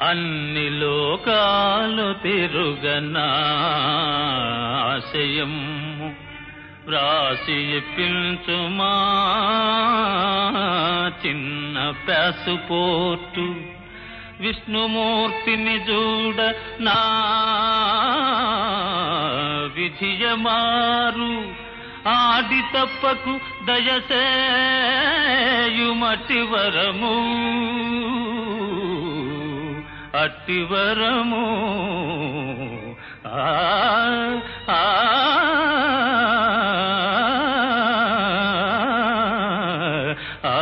అన్ని లోకాలు తిరుగనా ఆశయము వ్రాసి ఇప్పించుమా చిన్న పాసుపోర్టు విష్ణుమూర్తిని చూడ నా విధియమారు ఆడి తప్పకు దయసేయుమటి వరము అట్టివరము ఆ ఆ ఆ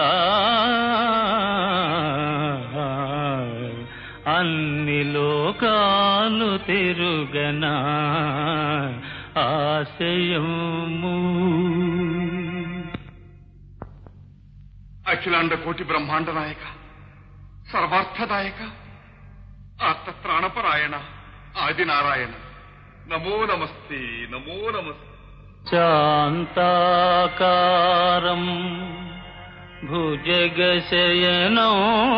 అన్ని లోకాలు తిరుగనా ఆశయము అఖిలాండ కోటి బ్రహ్మాండ నాయక సర్వార్థదాయక ఆర్తత్రాణపరాయణ ఆది నారాయణ నమో నమస్తే నమో నమస్తే శాంతాకారం భుజగశయనం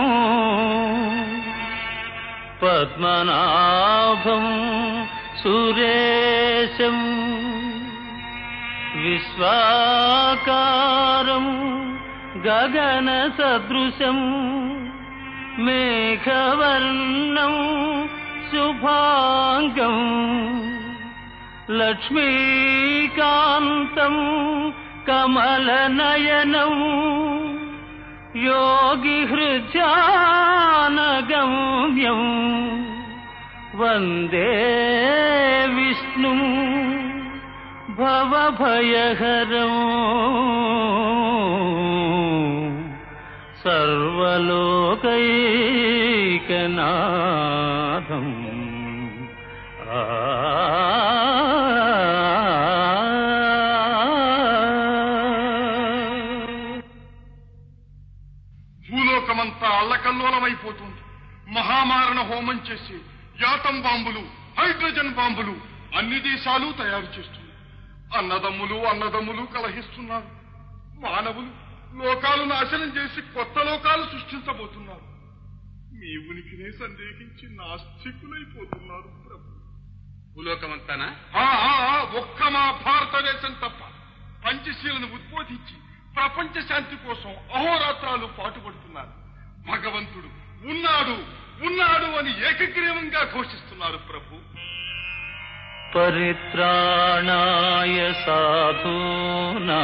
పద్మనాభం సురేశం విశ్వాకారం గగన సదృశం మేఘవర్ణం శుభాంగం లక్ష్మీకాంతం కమలనయనం యోగి హృద్యానగమ్యం వందే విష్ణు భవభయహరం సర్వలోకైకనాథం భూలోకమంతా అల్లకల్లోలమైపోతుంది మహామారణ హోమం చేసి యాతం బాంబులు హైడ్రోజన్ బాంబులు అన్ని దేశాలు తయారు చేస్తుంది అన్నదమ్ములు అన్నదమ్ములు కలహిస్తున్నారు మానవులు లోకాలు నాశనం చేసి కొత్త లోకాలు సృష్టించబోతున్నారు మీ ఉనికినే సందేహించి నాస్తికులైపోతున్నారు ప్రభు భూలోకమంతానా ఆ, ఆ, ఆ, ఒక్క మా భారతదేశం తప్ప పంచశీలను ఉద్బోధించి ప్రపంచ శాంతి కోసం అహోరాత్రాలు పాటుపడుతున్నారు భగవంతుడు ఉన్నాడు ఉన్నాడు అని ఏకగ్రీవంగా ఘోషిస్తున్నారు ప్రభు పరిత్రాణాయ సాధూనా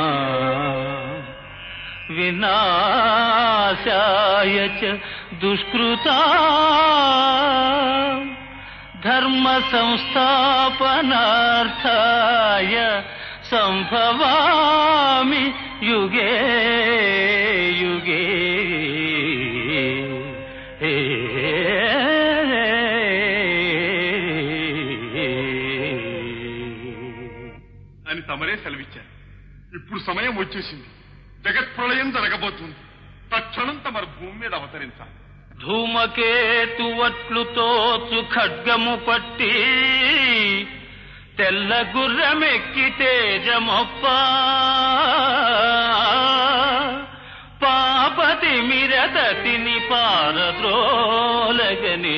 వినాశాయ చ దుష్కృతా ధర్మ సంస్థాపనార్థాయ సంభవామి యుగే యుగే అని తమరే సెలవిచ్చారు ఇప్పుడు సమయం వచ్చేసింది జగత్ప్రళయం జరగబోతుంది తక్షణం తమరు భూమి మీద అవతరించాలి ధూమకేతువట్లుతోచు ఖడ్గము పట్టి తెల్ల గుర్రమెక్కి తేజమొప్ప పాపతి మిరదతిని పారద్రోలగని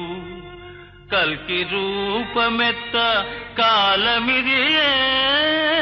కల్కి రూపమెత్త కాలమిదియే